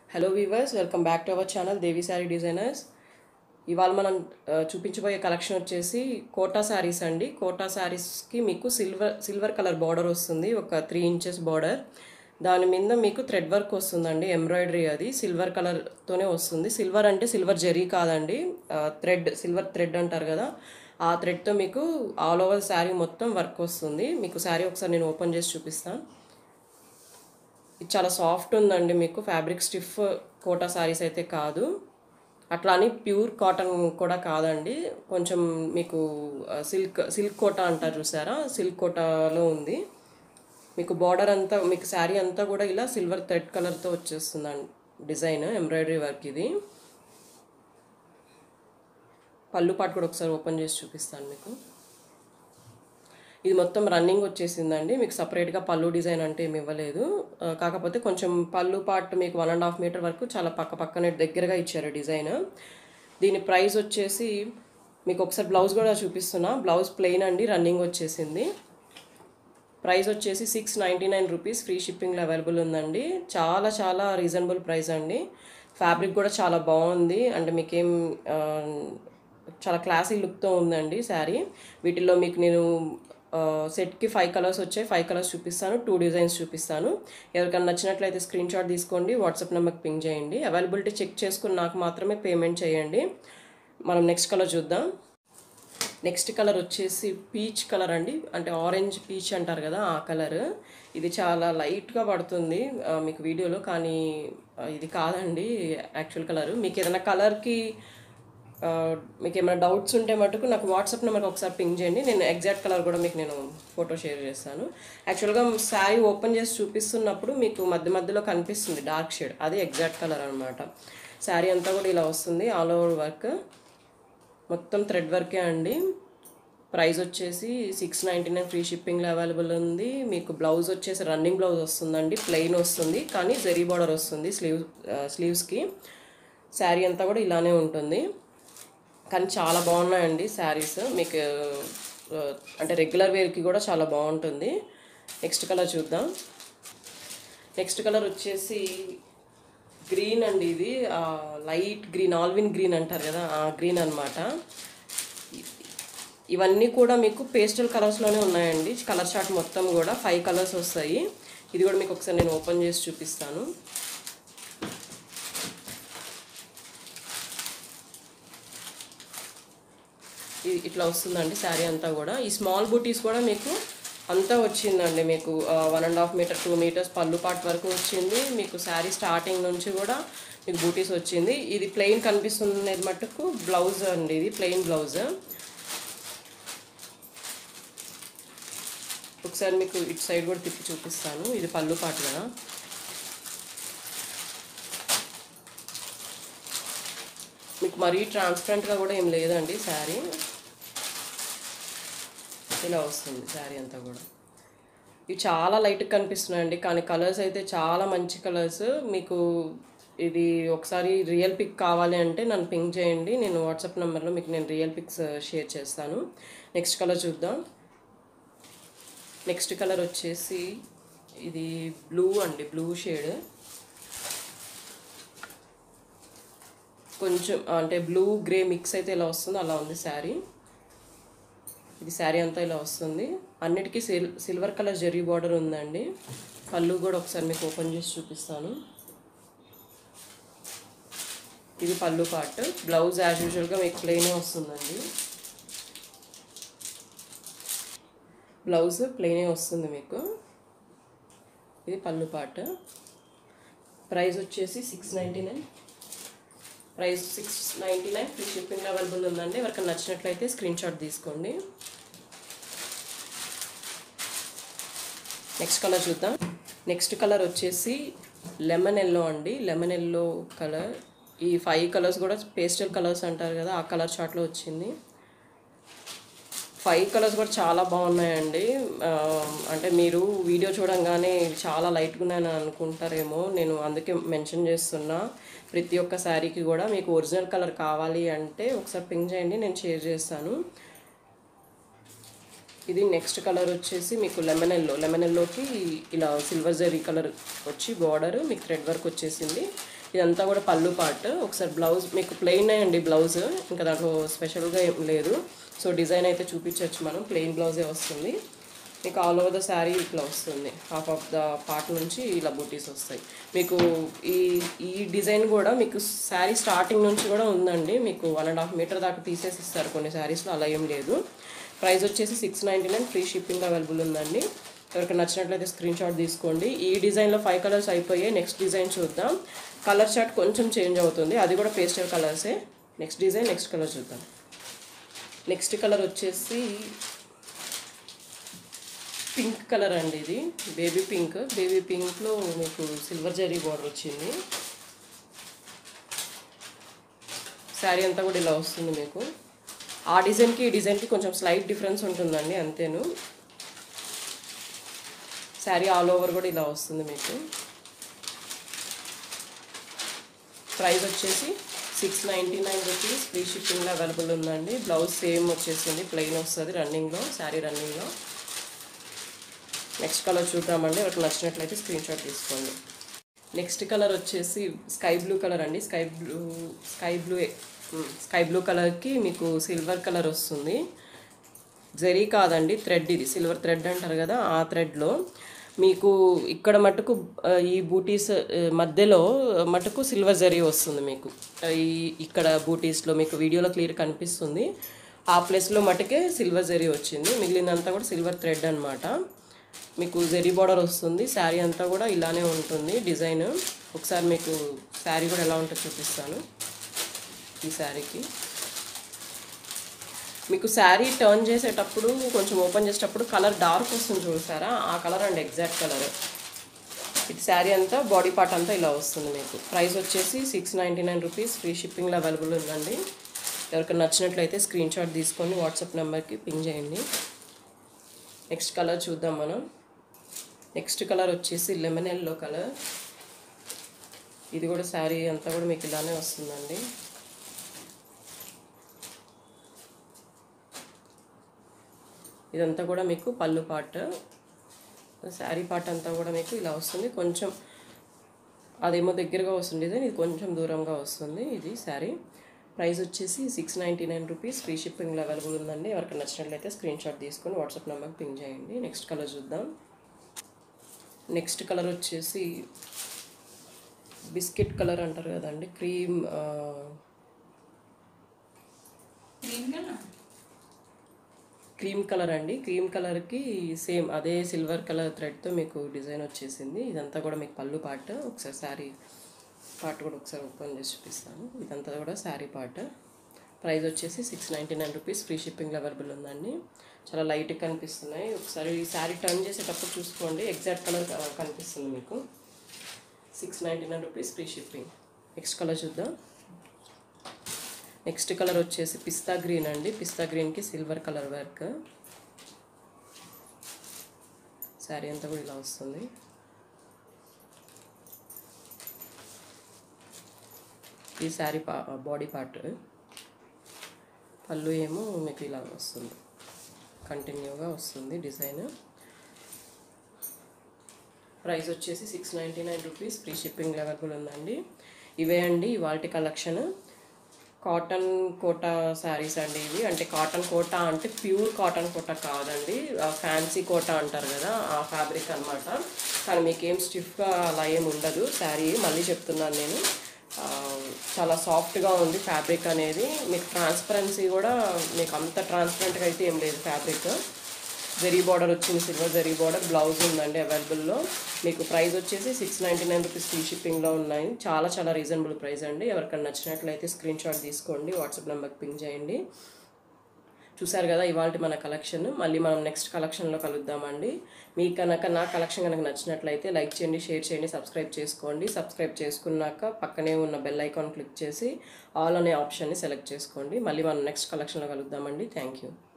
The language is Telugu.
hello weavers welcome back to our channel Devi sari designers ఇవాళ మనం ఆ, చూపించబోయే కలెక్షన్ వచ్చేసి కోటా శారీస్ అండి కోటా శారీస్కి మీకు సిల్వర్ సిల్వర్ కలర్ బార్డర్ వస్తుంది ఒక త్రీ ఇంచెస్ బార్డర్ దాని మీద మీకు థ్రెడ్ వర్క్ వస్తుందండి ఎంబ్రాయిడరీ అది సిల్వర్ కలర్తోనే వస్తుంది సిల్వర్ అంటే సిల్వర్ జరీ కాదండి థ్రెడ్ సిల్వర్ థ్రెడ్ అంటారు కదా ఆ థ్రెడ్తో మీకు ఆల్ ఓవర్ శారీ మొత్తం వర్క్ వస్తుంది మీకు శారీ ఒకసారి నేను ఓపెన్ చేసి చూపిస్తాను ఇది చాలా సాఫ్ట్ ఉందండి మీకు ఫ్యాబ్రిక్ స్టిఫ్ కోటా శారీస్ అయితే కాదు అట్లా అని ప్యూర్ కాటన్ కూడా కాదండి కొంచెం మీకు సిల్క్ సిల్క్ కోటా అంటారు చూసారా సిల్క్ కోటాలో ఉంది మీకు బార్డర్ అంతా మీకు శారీ అంతా కూడా ఇలా సిల్వర్ థ్రెడ్ కలర్తో వచ్చేస్తుందండి డిజైన్ ఎంబ్రాయిడరీ వర్క్ ఇది పళ్ళు పాటు కూడా ఒకసారి ఓపెన్ చేసి చూపిస్తాను మీకు ఇది మొత్తం రన్నింగ్ వచ్చేసిందండి మీకు సపరేట్గా పళ్ళు డిజైన్ అంటే ఏమి ఇవ్వలేదు ఆ, కాకపోతే కొంచెం పళ్ళు పార్ట్ మీకు వన్ అండ్ హాఫ్ మీటర్ వరకు చాలా పక్క పక్కనే దగ్గరగా ఇచ్చారు డిజైన్ దీని ప్రైస్ వచ్చేసి మీకు ఒకసారి బ్లౌజ్ కూడా చూపిస్తున్నా బ్లౌజ్ ప్లెయిన్ అండి రన్నింగ్ వచ్చేసింది ప్రైస్ వచ్చేసి six ninety nine rupees free షిప్పింగ్లో అవైలబుల్ ఉందండి చాలా చాలా రీజనబుల్ ప్రైస్ అండి ఫ్యాబ్రిక్ కూడా చాలా బాగుంది అంటే మీకేం ఆ, చాలా క్లాసీ లుక్తో ఉందండి శారీ వీటిల్లో మీకు నేను సెట్కి ఫైవ్ కలర్స్ వచ్చాయి ఫైవ్ కలర్స్ చూపిస్తాను టూ డిజైన్స్ చూపిస్తాను ఎవరికైనా నచ్చినట్లయితే స్క్రీన్ షాట్ తీసుకోండి వాట్సాప్ నెంబర్కి పింక్ చేయండి అవైలబిలిటీ చెక్ చేసుకుని నాకు మాత్రమే పేమెంట్ చేయండి మనం నెక్స్ట్ కలర్ చూద్దాం నెక్స్ట్ కలర్ వచ్చేసి పీచ్ కలర్ అండి అంటే ఆరెంజ్ పీచ్ అంటారు కదా ఆ కలర్ ఇది చాలా లైట్గా పడుతుంది ఆ, మీకు వీడియోలో కానీ ఆ, ఇది కాదండి యాక్చువల్ కలర్ మీకు ఏదైనా కలర్కి ఆ, మీకు ఏమైనా డౌట్స్ ఉంటే మటుకు నాకు వాట్సాప్ నెంబర్కి ఒకసారి పింక్ చేయండి నేను ఎగ్జాక్ట్ కలర్ కూడా మీకు నేను ఫోటో షేర్ చేస్తాను యాక్చువల్గా శారీ ఓపెన్ చేసి చూపిస్తున్నప్పుడు మీకు మధ్య మధ్యలో కనిపిస్తుంది డార్క్ షేడ్ అది ఎగ్జాక్ట్ కలర్ అనమాట శారీ అంతా కూడా ఇలా వస్తుంది ఆల్ ఓవర్ వర్క్ మొత్తం థ్రెడ్ వర్కే అండి ప్రైస్ వచ్చేసి సిక్స్ నైంటీ నైన్ ఫ్రీ షిప్పింగ్లో అవైలబుల్ ఉంది మీకు బ్లౌజ్ వచ్చేసి రన్నింగ్ బ్లౌజ్ వస్తుందండి ప్లెయిన్ వస్తుంది కానీ జరీ బార్డర్ వస్తుంది స్లీవ్ స్లీవ్స్కి శారీ అంతా కూడా ఇలానే ఉంటుంది కానీ చాలా బాగున్నాయండి శారీస్ మీకు ఆ, అంటే రెగ్యులర్ వేర్కి కూడా చాలా బాగుంటుంది నెక్స్ట్ కలర్ చూద్దాం నెక్స్ట్ కలర్ వచ్చేసి గ్రీన్ అండి ఇది ఆ, లైట్ గ్రీన్ ఆల్విన్ గ్రీన్ అంటారు కదా ఆ గ్రీన్ అనమాట ఇవన్నీ కూడా మీకు పేస్టల్ కలర్స్లోనే ఉన్నాయండి కలర్ చార్ట్ మొత్తం కూడా ఫైవ్ కలర్స్ వస్తాయి ఇది కూడా మీకు ఒకసారి నేను ఓపెన్ చేసి చూపిస్తాను ఇ- ఇట్లా వస్తుందండి శారీ అంతా కూడా ఈ స్మాల్ బూటీస్ కూడా మీకు అంతా వచ్చిందండి మీకు one and half metre two metres పళ్ళు పార్ట్ వరకు వచ్చింది మీకు శారీ స్టార్టింగ్ నుంచి కూడా మీకు బూటీస్ వచ్చింది ఇది ప్లెయిన్ కనిపిస్తుంది మట్టుకు బ్లౌజ్ అండి ఇది ప్లెయిన్ బ్లౌజ్ ఒకసారి మీకు ఇటు సైడ్ కూడా తిప్పి చూపిస్తాను ఇది పళ్ళు పాటు కదా మీకు మరీ ట్రాన్స్పరెంట్గా కూడా ఏం లేదండి శారీ ఇలా వస్తుంది శారీ అంతా కూడా ఇవి చాలా లైట్గా కనిపిస్తున్నాయండి కానీ కలర్స్ అయితే చాలా మంచి కలర్స్ మీకు ఇది ఒకసారి రియల్ పిక్ కావాలి అంటే నన్ను పింక్ చేయండి నేను వాట్సాప్ నెంబర్లో మీకు నేను రియల్ పిక్స్ షేర్ చేస్తాను నెక్స్ట్ కలర్ చూద్దాం నెక్స్ట్ కలర్ వచ్చేసి ఇది బ్లూ అండి బ్లూ షేడ్ కొంచెం అంటే బ్లూ గ్రే మిక్స్ అయితే ఇలా వస్తుంది అలా ఉంది శారీ ఇది శారీ అంతా ఇలా వస్తుంది అన్నిటికీ సిల్ సిల్వర్ కలర్ జెరీ బార్డర్ ఉందండి పళ్ళు కూడా ఒకసారి మీకు ఓపెన్ చేసి చూపిస్తాను ఇది పళ్ళు పార్ట్ బ్లౌజ్ యాజ్ యూజువల్గా మీకు ప్లెయినే వస్తుందండి బ్లౌజ్ ప్లెయినే వస్తుంది మీకు ఇది పళ్ళు పార్ట్ ప్రైస్ వచ్చేసి six ninety nine price six ninety nine free shipping available ఉందండి ఎవరికి నచ్చినట్లయితే స్క్రీన్ షాట్ తీసుకోండి నెక్స్ట్ కలర్ చూద్దాం నెక్స్ట్ కలర్ వచ్చేసి లెమన్ ఎల్లో అండి లెమన్ ఎల్లో కలర్ ఈ ఫైవ్ కలర్స్ కూడా పేస్టల్ కలర్స్ అంటారు కదా ఆ కలర్ చార్ట్లో వచ్చింది ఫైవ్ కలర్స్ కూడా చాలా బాగున్నాయండి ఆ, అంటే మీరు వీడియో చూడంగానే చాలా లైట్గా ఉన్నాయని అనుకుంటారేమో నేను అందుకే మెన్షన్ చేస్తున్నా ప్రతి ఒక్క శారీకి కూడా మీకు ఒరిజినల్ కలర్ కావాలి అంటే ఒకసారి పింక్ చేయండి నేను షేర్ చేస్తాను ఇది నెక్స్ట్ కలర్ వచ్చేసి మీకు లెమన్ ఎల్లో లెమన్ ఎల్లోకి ఇలా సిల్వర్ జరీ కలర్ వచ్చి బార్డర్ మీకు థ్రెడ్ వర్క్ వచ్చేసింది ఇదంతా కూడా పళ్ళు పార్ట్ ఒకసారి బ్లౌజ్ మీకు ప్లెయిన్ అండి బ్లౌజ్ ఇంకా దాంట్లో స్పెషల్గా ఏం లేదు సో డిజైన్ అయితే చూపించవచ్చు మనం ప్లెయిన్ బ్లౌజే వస్తుంది మీకు ఆల్ ఓవర్ ద శారీ ఇట్లా వస్తుంది హాఫ్ ఆఫ్ ద పార్ట్ నుంచి ఇలా బూటీస్ వస్తాయి మీకు ఈ ఈ డిజైన్ కూడా మీకు శారీ స్టార్టింగ్ నుంచి కూడా ఉందండి మీకు వన్ అండ్ హాఫ్ మీటర్ దాకా తీసేసి ఇస్తారు కొన్ని శారీస్లో అలా ఏం లేదు ప్రైస్ వచ్చేసి six ninety nine free shipping available ఉందండి ఎవరికి నచ్చినట్లయితే స్క్రీన్ షాట్ తీసుకోండి ఈ డిజైన్లో ఫైవ్ కలర్స్ అయిపోయాయి నెక్స్ట్ డిజైన్ చూద్దాం కలర్ చార్ట్ కొంచెం చేంజ్ అవుతుంది అది కూడా పేస్టల్ కలర్సే నెక్స్ట్ డిజైన్ నెక్స్ట్ కలర్ చూద్దాం నెక్స్ట్ కలర్ వచ్చేసి పింక్ కలర్ అండి ఇది బేబీ పింక్ బేబీ పింక్లో మీకు సిల్వర్ జరీ బార్డర్ వచ్చింది శారీ అంతా కూడా ఇలా వస్తుంది మీకు ఆ డిజైన్కి ఈ డిజైన్కి కొంచెం స్లైట్ డిఫరెన్స్ ఉంటుందండి అంతేను శారీ ఆల్ ఓవర్ కూడా ఇలా వస్తుంది మీకు ప్రైస్ వచ్చేసి six ninety nine rupees free షిప్పింగ్లో అవైలబుల్ ఉందండి బ్లౌజ్ సేమ్ వచ్చేసింది ప్లెయిన్ వస్తుంది రన్నింగ్లో శారీ రన్నింగ్లో నెక్స్ట్ కలర్ చూద్దామండి ఎవరికి నచ్చినట్లయితే స్క్రీన్ షాట్ తీసుకోండి నెక్స్ట్ కలర్ వచ్చేసి స్కై బ్లూ కలర్ అండి sky blue sky blue sky blue కలర్కి మీకు సిల్వర్ కలర్ వస్తుంది జరీ కాదండి థ్రెడ్ ఇది సిల్వర్ థ్రెడ్ అంటారు కదా ఆ థ్రెడ్లో మీకు ఇక్కడ మటుకు ఆ, ఈ బూటీస్ ఆ, మధ్యలో మటుకు సిల్వర్ జరీ వస్తుంది మీకు ఆ, ఈ ఇక్కడ బూటీస్లో మీకు వీడియోలో క్లియర్ కనిపిస్తుంది ఆ ప్లేస్లో మటుకే సిల్వర్ జరీ వచ్చింది మిగిలినంతా కూడా సిల్వర్ థ్రెడ్ అనమాట మీకు జెరీ బార్డర్ వస్తుంది శారీ అంతా కూడా ఇలానే ఉంటుంది డిజైన్ ఒకసారి మీకు శారీ కూడా ఎలా ఉంటుందో చూపిస్తాను ఈ శారీకి మీకు శారీ టర్న్ చేసేటప్పుడు కొంచెం ఓపెన్ చేసేటప్పుడు కలర్ డార్క్ వస్తుంది చూసారా ఆ కలర్ అండి ఎగ్జాక్ట్ కలర్ ఇది శారీ అంతా బాడీ పార్ట్ అంతా ఇలా వస్తుంది మీకు ప్రైస్ వచ్చేసి six ninety nine rupees free షిప్పింగ్లో అవైలబుల్ ఉందండి ఎవరికైనా నచ్చినట్లయితే స్క్రీన్ షాట్ తీసుకొని వాట్సాప్ నెంబర్కి పింగ్ చేయండి నెక్స్ట్ కలర్ చూద్దాం మనం నెక్స్ట్ కలర్ వచ్చేసి లెమన్ ఎల్లో కలర్ ఇది కూడా శారీ అంతా కూడా మీకు ఇలానే వస్తుందండి ఇదంతా కూడా మీకు పళ్ళు పార్ట్ శారీ పార్ట్ అంతా కూడా మీకు ఇలా వస్తుంది కొంచెం అదేమో దగ్గరగా వస్తుంది డిజైన్ ఇది కొంచెం దూరంగా వస్తుంది ఇది శారీ ప్రైస్ వచ్చేసి six ninety nine rupees free షిప్పింగ్లో అవైలబుల్ ఉందండి ఎవరికి నచ్చినట్లయితే స్క్రీన్ షాట్ తీసుకొని వాట్సాప్ నెంబర్కి పింగ్ చేయండి నెక్స్ట్ కలర్ చూద్దాం నెక్స్ట్ కలర్ వచ్చేసి బిస్కెట్ కలర్ అంటారు కదండి క్రీమ్ క్రీమ్ కలర్ అండి క్రీమ్ కలర్కి సేమ్ అదే సిల్వర్ కలర్ థ్రెడ్తో మీకు డిజైన్ వచ్చేసింది ఇదంతా కూడా మీకు పళ్ళు పార్ట్ ఒకసారి శారీ పార్ట్ కూడా ఒకసారి ఓపెన్ చేసి చూపిస్తాను ఇదంతా కూడా శారీ పార్ట్ ప్రైస్ వచ్చేసి six ninety nine rupees free shipping available ఉందండి చాలా లైట్గా కనిపిస్తున్నాయి ఒకసారి ఈ శారీ టర్న్ చేసేటప్పుడు చూసుకోండి ఎగ్జాక్ట్ కలర్ కనిపిస్తుంది మీకు six ninety nine rupees free shipping next colour చూద్దాం నెక్స్ట్ కలర్ వచ్చేసి పిస్తా గ్రీన్ అండి పిస్తా గ్రీన్కి సిల్వర్ కలర్ వర్క్ శారీ అంతా కూడా ఇలా వస్తుంది ఈ శారీ పా బాడీ పార్ట్ పళ్ళు ఏమో మీకు ఇలా వస్తుంది కంటిన్యూగా వస్తుంది డిజైన్ ప్రైస్ వచ్చేసి six ninety nine rupees free shipping available ఉందండి ఇవే అండి ఇవాల్టి కలెక్షన్ కాటన్ కోటా శారీస్ అండి ఇవి అంటే కాటన్ కోటా అంటే ప్యూర్ కాటన్ కోటా కాదండి ఫ్యాన్సీ కోటా అంటారు కదా ఆ ఫ్యాబ్రిక్ అన్నమాట కానీ మీకు ఏం స్టిఫ్గా అలా ఏం ఉండదు శారీ మళ్ళీ చెప్తున్నాను నేను ఆ, చాలా సాఫ్ట్గా ఉంది ఫ్యాబ్రిక్ అనేది మీకు ట్రాన్స్పరెన్సీ కూడా మీకు అంత ట్రాన్స్పరెంట్గా అయితే ఏం లేదు ఫ్యాబ్రిక్ జరీ బార్డర్ వచ్చింది సిల్వర్ జరీ బార్డర్ బ్లౌజ్ ఉందండి అవైలబుల్లో మీకు ప్రైస్ వచ్చేసి six ninety nine rupees free షిప్పింగ్లో ఉన్నాయి చాలా చాలా రీజనబుల్ ప్రైస్ అండి ఎవరికైనా నచ్చినట్లయితే స్క్రీన్ షాట్ తీసుకోండి వాట్సాప్ నెంబర్కి పింక్ చేయండి చూసారు కదా ఇవాళ మన కలెక్షన్ మళ్ళీ మనం నెక్స్ట్ కలెక్షన్లో కలుద్దామండి మీకు కనుక నా కలెక్షన్ కనుక నచ్చినట్లయితే లైక్ చేయండి షేర్ చేయండి సబ్స్క్రైబ్ చేసుకోండి సబ్స్క్రైబ్ చేసుకున్నాక పక్కనే ఉన్న బెల్ ఐకాన్ క్లిక్ చేసి ఆల్ అనే ఆప్షన్ని సెలెక్ట్ చేసుకోండి మళ్ళీ మనం నెక్స్ట్ కలెక్షన్లో కలుద్దామండి థ్యాంక్ యూ